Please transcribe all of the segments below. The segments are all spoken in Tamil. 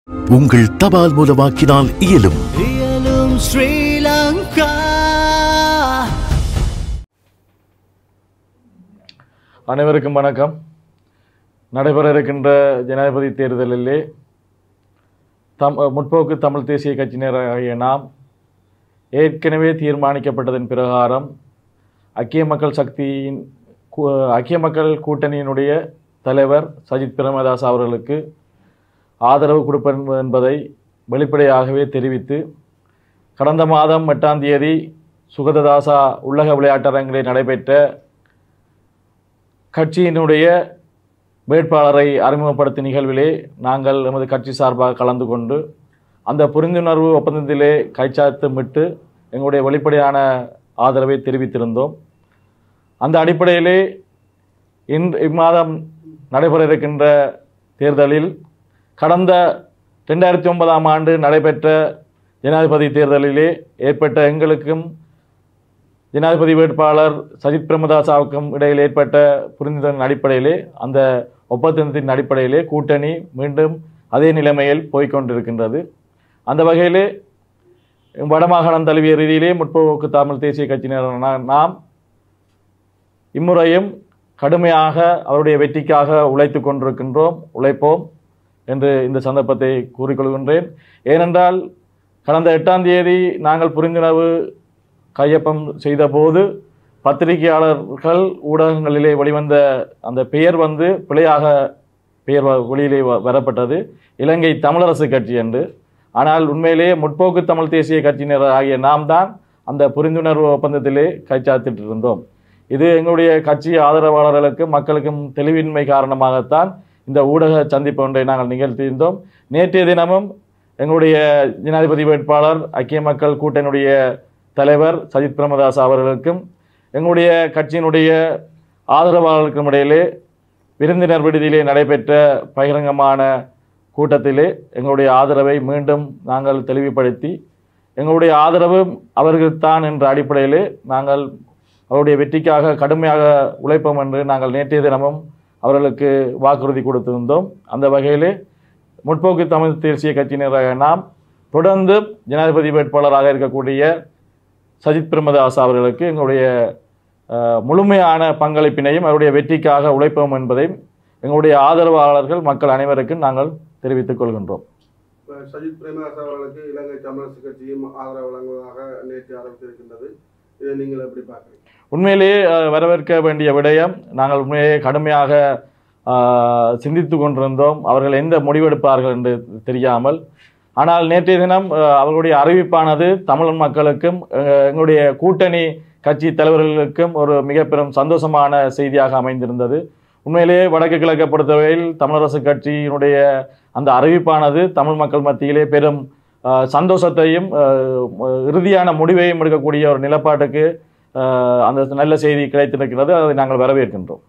உங்கள் தபால் மூலமாக்கினால் இயலும் இயலும் ஸ்ரீலங்கா அனைவருக்கும் வணக்கம் நடைபெற இருக்கின்ற ஜனாதிபதி தேர்தலிலே தம் முற்போக்கு தமிழ் தேசிய கட்சியினராகிய நாம் ஏற்கனவே தீர்மானிக்கப்பட்டதன் பிரகாரம் ஐக்கிய மக்கள் சக்தியின் கூ- ஐக்கிய மக்கள் கூட்டணியினுடைய தலைவர் சஜித் பிரேமதாஸ் அவர்களுக்கு ஆதரவு கொடுப்பேன் என்பதை வெளிப்படையாகவே தெரிவித்து கடந்த மாதம் எட்டாம் தேதி சுகததாசா உள்ளக விளையாட்டரங்கிலே நடைபெற்ற கட்சியினுடைய வேட்பாளரை அறிமுகப்படுத்தும் நிகழ்விலே நாங்கள் எமது கட்சி சார்பாக கலந்து கொண்டு அந்த புரிந்துணர்வு ஒப்பந்தத்திலே கைச்சாத்தமிட்டு எங்களுடைய வெளிப்படையான ஆதரவை தெரிவித்திருந்தோம் அந்த அடிப்படையிலே இன் இம்மாதம் நடைபெற இருக்கின்ற தேர்தலில் கடந்த ரெண்டாயிரத்தி ஒன்பதாம் ஆண்டு நடைபெற்ற ஜனாதிபதி தேர்தலிலே ஏற்பட்ட எங்களுக்கும் ஜனாதிபதி வேட்பாளர் சஜித் பிரேமதாசாவுக்கும் இடையில் ஏற்பட்ட புரிந்துணர்வின் அடிப்படையிலே அந்த ஒப்பந்தத்தின் அடிப்படையிலே கூட்டணி மீண்டும் அதே நிலைமையில் போய்க்கொண்டிருக்கின்றது அந்த வகையிலே வடமாகாணம் தழுவிய ரீதியிலே முற்போக்கு தமிழ் தேசிய கட்சியினர் நாம் இம்முறையும் கடுமையாக அவருடைய வெற்றிக்காக உழைத்து கொண்டிருக்கின்றோம் உழைப்போம் என்று இந்த சந்தர்ப்பத்தை கூறிக்கொள்கின்றேன் ஏனென்றால் கடந்த எட்டாம் தேதி நாங்கள் புரிந்துணர்வு கையொப்பம் செய்தபோது பத்திரிகையாளர்கள் ஊடகங்களிலே வெளிவந்த அந்த பெயர் வந்து பிழையாக பெயர் வ- வெளியிலே வ- வரப்பட்டது இலங்கை தமிழரசு கட்சி என்று ஆனால் உண்மையிலேயே முற்போக்கு தமிழ் தேசிய கட்சியினர் ஆகிய நாம் தான் அந்த புரிந்துணர்வு ஒப்பந்தத்திலே கைச்சாத்திட்டு இருந்தோம் இது எங்களுடைய கட்சி ஆதரவாளர்களுக்கும் மக்களுக்கும் தெளிவின்மை காரணமாகத்தான் இந்த ஊடக சந்திப்பு ஒன்றை நாங்கள் நிகழ்த்தியிருந்தோம் நேற்றைய தினமும் எங்களுடைய ஜனாதிபதி வேட்பாளர் ஐக்கிய மக்கள் கூட்டணியுடைய தலைவர் சஜித் பிரேமதாஸ் அவர்களுக்கும் எங்களுடைய கட்சியினுடைய ஆதரவாளர்களுக்கும் இடையிலே விருந்தினர் விடுதியிலே நடைபெற்ற பகிரங்கமான கூட்டத்திலே எங்களுடைய ஆதரவை மீண்டும் நாங்கள் தெளிவுபடுத்தி எங்களுடைய ஆதரவு அவர்கள்தான் என்ற அடிப்படையிலே நாங்கள் அவருடைய வெற்றிக்காக கடுமையாக உழைப்போம் என்று நாங்கள் நேற்றைய தினமும் அவர்களுக்கு வாக்குறுதி கொடுத்திருந்தோம் அந்த வகையிலே முற்போக்கு தமிழ் தேசிய கட்சியினராக நாம் தொடர்ந்து ஜனாதிபதி வேட்பாளராக இருக்கக்கூடிய சஜித் பிரேமதாஸ் அவர்களுக்கு எங்களுடைய அஹ், முழுமையான பங்களிப்பினையும் அவருடைய வெற்றிக்காக உழைப்போம் என்பதையும் எங்களுடைய ஆதரவாளர்கள் மக்கள் அனைவருக்கும் நாங்கள் தெரிவித்துக் கொள்கின்றோம் இப்ப சஜித் பிரேமதாஸ் அவர்களுக்கு இலங்கை தமிழரசு கட்சியும் ஆதரவு வழங்குவதாக நேற்று அறிவித்திருக்கின்றது இதை நீங்கள் எப்படி பார்க்குறீங்க உண்மையிலேயே அஹ், வரவேற்க வேண்டிய விடயம் நாங்கள் உண்மையிலேயே கடுமையாக அஹ், சிந்தித்து கொண்டிருந்தோம் அவர்கள் எந்த முடிவெடுப்பார்கள் என்று தெரியாமல் ஆனால் நேற்றைய தினம் அஹ், அவர்களுடைய அறிவிப்பானது தமிழ் மக்களுக்கும் அஹ், எங்களுடைய கூட்டணி கட்சி தலைவர்களுக்கும் ஒரு மிக பெரும் சந்தோஷமான செய்தியாக அமைந்திருந்தது உண்மையிலேயே வடக்கு கிழக்கை பொறுத்தவரையில் தமிழரசு கட்சியினுடைய அந்த அறிவிப்பானது தமிழ் மக்கள் மத்தியிலே பெரும் அஹ், சந்தோஷத்தையும் அஹ், இறுதியான முடிவையும் எடுக்கக்கூடிய ஒரு நிலப்பாட்டுக்கு அஹ், அந்த நல்ல செய்தி கிடைத்திருக்கிறது அதை நாங்கள் வரவேற்கின்றோம்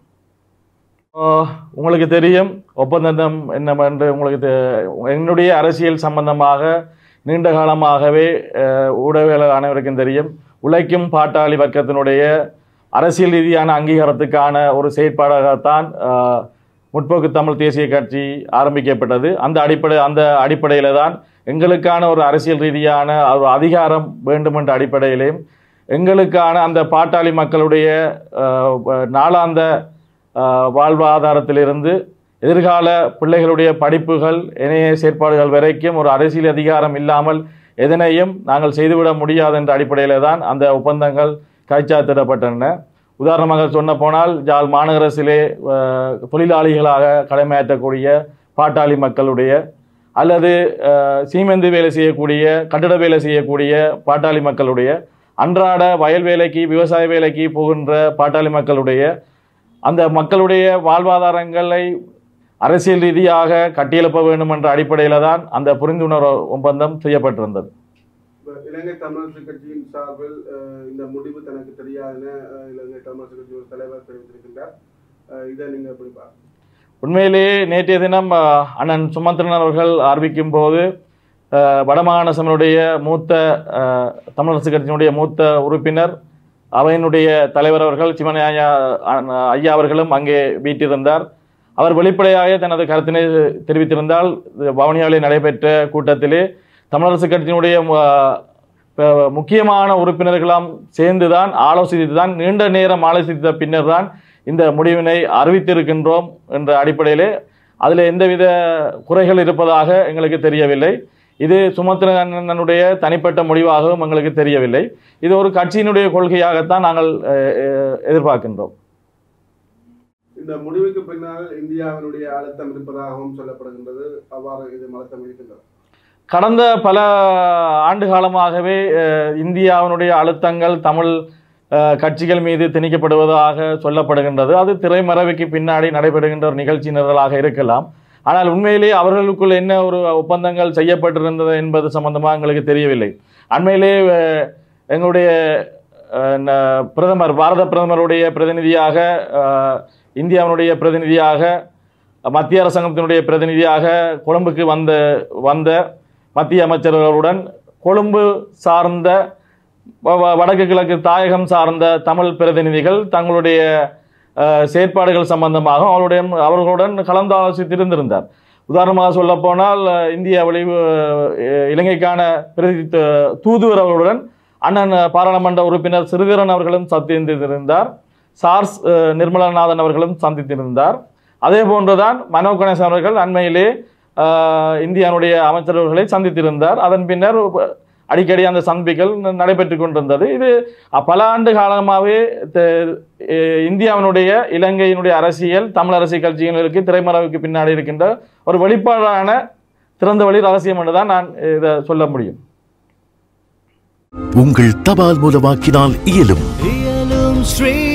அஹ், உங்களுக்கு தெரியும் ஒப்பந்தம் என்னவென்று உங்களுக்கு தெ- என்னுடைய அரசியல் சம்பந்தமாக நீண்ட காலமாகவே அஹ், ஊடகவியலாளர் அனைவருக்கும் தெரியும் உழைக்கும் பாட்டாளி வர்க்கத்தினுடைய அரசியல் ரீதியான அங்கீகாரத்துக்கான ஒரு செயற்பாடாகத்தான் அஹ், முற்போக்கு தமிழ் தேசிய கட்சி ஆரம்பிக்கப்பட்டது அந்த அடிப்படை அந்த அடிப்படையில் தான் எங்களுக்கான ஒரு அரசியல் ரீதியான ஒரு அதிகாரம் வேண்டும் என்ற அடிப்படையிலையும் எங்களுக்கான அந்த பாட்டாளி மக்களுடைய அஹ், வ- நாளாந்த அஹ், வாழ்வாதாரத்திலிருந்து எதிர்கால பிள்ளைகளுடைய படிப்புகள் இணைய செயற்பாடுகள் வரைக்கும் ஒரு அரசியல் அதிகாரம் இல்லாமல் எதனையும் நாங்கள் செய்துவிட முடியாது என்ற அடிப்படையில் தான் அந்த ஒப்பந்தங்கள் கைச்சாத்திடப்பட்டன உதாரணமாக சொன்ன போனால் ஜாழ் மாநகரசிலே அஹ், தொழிலாளிகளாக கடமையாற்றக்கூடிய பாட்டாளி மக்களுடைய அல்லது அஹ், சீமெந்து வேலை செய்யக்கூடிய கட்டட வேலை செய்யக்கூடிய பாட்டாளி மக்களுடைய அன்றாட வயல் வேலைக்கு விவசாய வேலைக்கு போகின்ற பாட்டாளி மக்களுடைய அந்த மக்களுடைய வாழ்வாதாரங்களை அரசியல் ரீதியாக கட்டியெழுப்ப வேண்டும் என்ற அடிப்படையில் தான் அந்த புரிந்துணர்வு ஒப்பந்தம் செய்யப்பட்டிருந்தது இப்ப இலங்கை தமிழரசு கட்சியின் சார்பில் அஹ், இந்த முடிவு தனக்கு தெரியாதுன்னு அஹ், இலங்கை தமிழரசு கட்சியின் தலைவர் தெரிவித்திருக்கின்றார் அஹ், இதை நீங்க எப்படி பார்க்குறீங்க உண்மையிலேயே நேற்றைய தினம் அஹ், அண்ணன் சுமந்திரன் அவர்கள் அறிவிக்கும் போது அஹ், வடமாகாண சபையினுடைய மூத்த அஹ், தமிழரசு கட்சியினுடைய மூத்த உறுப்பினர் அவையினுடைய தலைவர் அவர்கள் சிவனையா ஐயா அவர்களும் அங்கே வீட்டிருந்தார் அவர் வெளிப்படையாக தனது கருத்தினை தெரிவித்திருந்தால் இது வவுனியாவிலே நடைபெற்ற கூட்டத்திலே தமிழரசு கட்சியினுடைய அஹ், ப- முக்கியமான உறுப்பினர்களாம் சேர்ந்துதான் ஆலோசித்துதான் நீண்ட நேரம் ஆலோசித்த பின்னர் தான் இந்த முடிவினை அறிவித்திருக்கின்றோம் என்ற அடிப்படையிலே அதில் எந்தவித குறைகள் இருப்பதாக எங்களுக்கு தெரியவில்லை இது சுமத்திரனுடைய தனிப்பட்ட முடிவாகவும் எங்களுக்கு தெரியவில்லை இது ஒரு கட்சியினுடைய கொள்கையாகத்தான் நாங்கள் அஹ், அஹ், எதிர்பார்க்கின்றோம் இந்த முடிவுக்கு பின்னால் இந்தியாவினுடைய அழுத்தம் இருப்பதாகவும் சொல்லப்படுகின்றது அவ்வாறு இது அழுத்தம் இருக்கின்றது கடந்த பல ஆண்டு காலமாகவே அஹ், இந்தியாவினுடைய அழுத்தங்கள் தமிழ் அஹ், கட்சிகள் மீது திணிக்கப்படுவதாக சொல்லப்படுகின்றது அது திரைமறைவுக்கு பின்னாடி நடைபெறுகின்ற ஒரு நிகழ்ச்சி நிரலாக இருக்கலாம் ஆனால் உண்மையிலே அவர்களுக்குள் என்ன ஒரு ஒப்பந்தங்கள் செய்யப்பட்டிருந்தது என்பது சம்பந்தமாக எங்களுக்கு தெரியவில்லை அண்மையிலே அஹ், எங்களுடைய அஹ், ந- பிரதமர் பாரத பிரதமருடைய பிரதிநிதியாக அஹ், இந்தியாவினுடைய பிரதிநிதியாக மத்திய அரசாங்கத்தினுடைய பிரதிநிதியாக கொழும்புக்கு வந்த வந்த மத்திய அமைச்சர்களுடன் கொழும்பு சார்ந்த வ- வ- வடக்கு கிழக்கு தாயகம் சார்ந்த தமிழ் பிரதிநிதிகள் தங்களுடைய அஹ், செயற்பாடுகள் சம்பந்தமாக அவருடைய அவர்களுடன் கலந்தாலோசித்திருந்திருந்தார் உதாரணமாக சொல்லப்போனால் அஹ், இந்திய வெளி அஹ், இலங்கைக்கான பிரதி த- தூதுவர் அவர்களுடன் அண்ணன் அஹ், பாராளுமன்ற உறுப்பினர் சிறிதரன் அவர்களும் சந்தித்திருந்தார் சார்ஸ் அஹ், நிர்மலநாதன் அவர்களும் சந்தித்திருந்தார் அதே போன்றுதான் மனோ கணேசன் அவர்கள் அண்மையிலே ஆஹ், இந்தியாவுடைய அமைச்சரவர்களை சந்தித்திருந்தார் அதன் பின்னர் உப- அடிக்கடி அந்த சந்திப்புகள் ந- நடைபெற்றுக் கொண்டிருந்தது இது அ- பல ஆண்டு காலமாகவே த- எ- இந்தியாவினுடைய இலங்கையினுடைய அரசியல் தமிழ் அரசியல் கட்சிகளுக்கு திரைமறைவுக்கு பின்னாடி இருக்கின்ற ஒரு வெளிப்பாடான திறந்த வழி ரகசியம் என்று தான் நான் இதை சொல்ல முடியும் உங்கள் தபால் மூலமாக்கினால் இயலும் இயலும் ஸ்ரீ